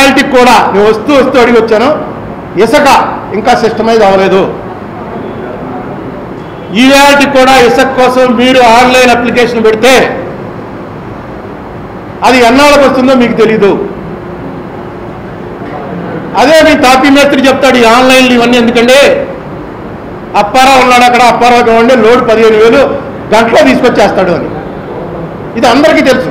ఇవాళకి కూడా నేను వస్తూ వస్తూ అడిగి వచ్చాను ఇసుక ఇంకా సిస్టమైజ్ అవ్వలేదు ఈవేళకి కూడా ఇసుక కోసం మీరు ఆన్లైన్ అప్లికేషన్ పెడితే అది ఎన్నాళ్ళకి వస్తుందో మీకు తెలీదు అదే మీ తాపీ మేస్త్రి చెప్తాడు ఈ ఆన్లైన్లు ఇవన్నీ ఎందుకండి అప్పారావు ఉన్నాడు అక్కడ అప్పారావు ఇవ్వండి లోడ్ పదిహేను వేలు గంటలో తీసుకొచ్చేస్తాడు అని ఇది అందరికీ తెలుసు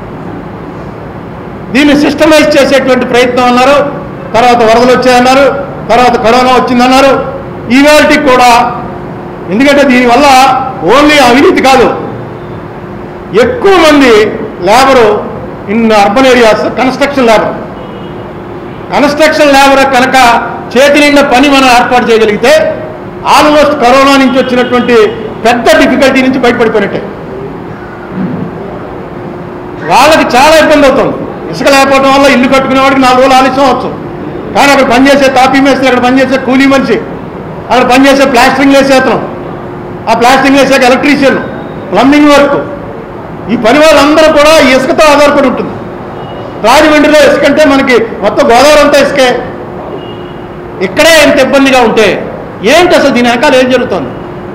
దీన్ని సిస్టమైజ్ చేసేటువంటి ప్రయత్నం అన్నారు తర్వాత వరదలు వచ్చాయన్నారు తర్వాత కరోనా వచ్చిందన్నారు ఈవేళకి కూడా ఎందుకంటే దీనివల్ల ఓన్లీ అవినీతి కాదు ఎక్కువ మంది labour in urban areas construction labour construction labour కనుక చేతి నిండా పని మనం ఏర్పాటు చేయగలిగితే ఆల్మోస్ట్ కరోనా నుంచి వచ్చినటువంటి పెద్ద డిఫికల్టీ నుంచి బయటపడిపోయినట్టే వాళ్ళకి చాలా ఇబ్బంది అవుతుంది ఇసుక లేకపోవడం వల్ల ఇల్లు కట్టుకునే వాడికి నాలుగు రోజులు ఆలస్యం అవచ్చు కానీ అక్కడ పనిచేసే తాపీ మేస్త్రి అక్కడ పనిచేసే కూలీ మనిషి అక్కడ పనిచేసే ప్లాస్టరింగ్ వేసే అతను ఆ ప్లాస్టరింగ్ వేసాక ఎలక్ట్రీషియన్ ప్లంబింగ్ వర్క్ ఈ పని వాళ్ళందరూ కూడా ఈ ఇసుకతో ఆధారపడి ఉంటుంది రాజమండ్రిలో ఇసుక అంటే మనకి మొత్తం గోదావరి అంతా ఇసుకే ఇక్కడే ఎంత ఇబ్బందిగా ఉంటే ఏంటి అసలు దీని వెనకాల ఏం జరుగుతుంది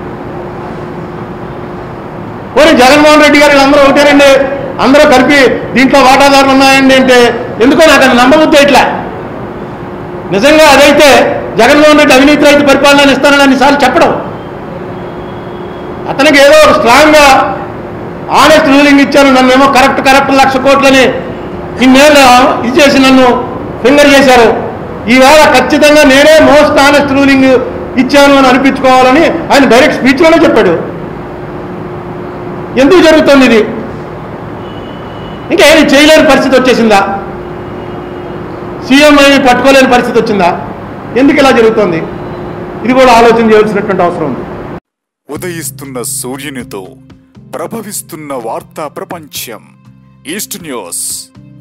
పోనీ జగన్మోహన్ రెడ్డి గారు వీళ్ళందరూ ఒకటేనండి అందరూ కలిపి దీంట్లో వాటాదారులు ఉన్నాయండి అంటే ఎందుకో నాకు అది నమ్మబుద్ధి ఇట్లా నిజంగా అదైతే జగన్మోహన్ రెడ్డి అవినీతి రైతు పరిపాలన ఇస్తానని అన్నిసార్లు చెప్పడం అతనికి ఏదో ఒక స్ట్రాంగ్గా ఆనెస్ట్ రూలింగ్ ఇచ్చాను నన్ను ఏమో కరెక్ట్ కరెక్ట్ లక్ష కోట్లని ఇన్నేళ్ళు ఇది చేసి నన్ను ఫింగర్ చేశారు ఈవేళ ఖచ్చితంగా నేనే మోస్ట్ ఆనెస్ట్ రూలింగ్ ఇచ్చాను అని అనిపించుకోవాలని ఆయన డైరెక్ట్ స్పీచ్లోనే చెప్పాడు ఎందుకు జరుగుతుంది ఇది ఇంకా ఏమి చేయలేని పరిస్థితి వచ్చేసిందా సీఎం అని పట్టుకోలేని పరిస్థితి వచ్చిందా ఎందుకు ఇలా జరుగుతుంది ఇది కూడా ఆలోచన చేయాల్సినటువంటి అవసరం ఉంది ఉదయిస్తున్న సూర్యునితో ప్రభవిస్తున్న వార్తా ప్రపంచం ఈస్ట్ న్యూస్